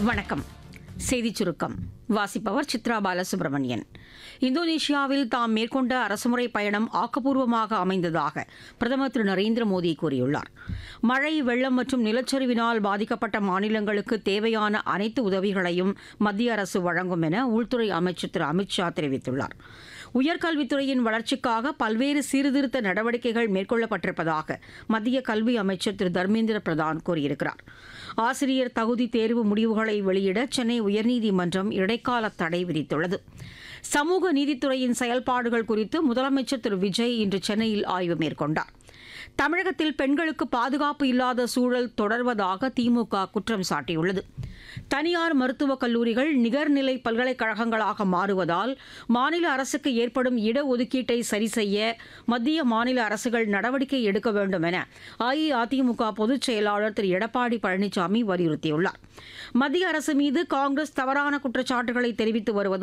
வணக்கம் செய்திச் சுருக்கம் வாசிப்பவர் சித்ரா பாலசுப்ரமணியன் இந்தோனேஷியாவில் தாம் மேற்கொண்ட அரசுமுறை பயணம் ஆக்கப்பூர்வமாக அமைந்ததாக பிரதமர் திரு நரேந்திர மோடி கூறியுள்ளார் மழை வெள்ளம் மற்றும் நிலச்சரிவினால் பாதிக்கப்பட்ட மாநிலங்களுக்கு தேவையான அனைத்து உதவிகளையும் மத்திய அரசு வழங்கும் என உள்துறை அமைச்சர் திரு அமித்ஷா தெரிவித்துள்ளார் உயர்கல்வித்துறையின் வளர்ச்சிக்காக பல்வேறு சீர்திருத்த நடவடிக்கைகள் மேற்கொள்ளப்பட்டிருப்பதாக மத்திய கல்வி அமைச்சர் திரு தர்மேந்திர பிரதான் கூறியிருக்கிறார் ஆசிரியர் தகுதி தேர்வு முடிவுகளை வெளியிட சென்னை உயர்நீதிமன்றம் இடைக்கால தடை விதித்துள்ளது சமூக நீதித்துறையின் செயல்பாடுகள் குறித்து முதலமைச்சர் திரு விஜய் இன்று சென்னையில் ஆய்வு மேற்கொண்டார் தமிழகத்தில் பெண்களுக்கு பாதுகாப்பு இல்லாத சூழல் தொடர்வதாக திமுக குற்றம் சாட்டியுள்ளது தனியார் மருத்துவக் கல்லூரிகள் நிகர்நிலை பல்கலைக்கழகங்களாக மாறுவதால் மாநில அரசுக்கு ஏற்படும் இடஒதுக்கீட்டை சரி செய்ய மத்திய மாநில அரசுகள் நடவடிக்கை எடுக்க வேண்டும் என அஇஅதிமுக பொதுச் செயலாளர் திரு எடப்பாடி பழனிசாமி வலியுறுத்தியுள்ளார் மத்திய அரசு மீது காங்கிரஸ் தவறான குற்றச்சாட்டுகளை தெரிவித்து வருவதாக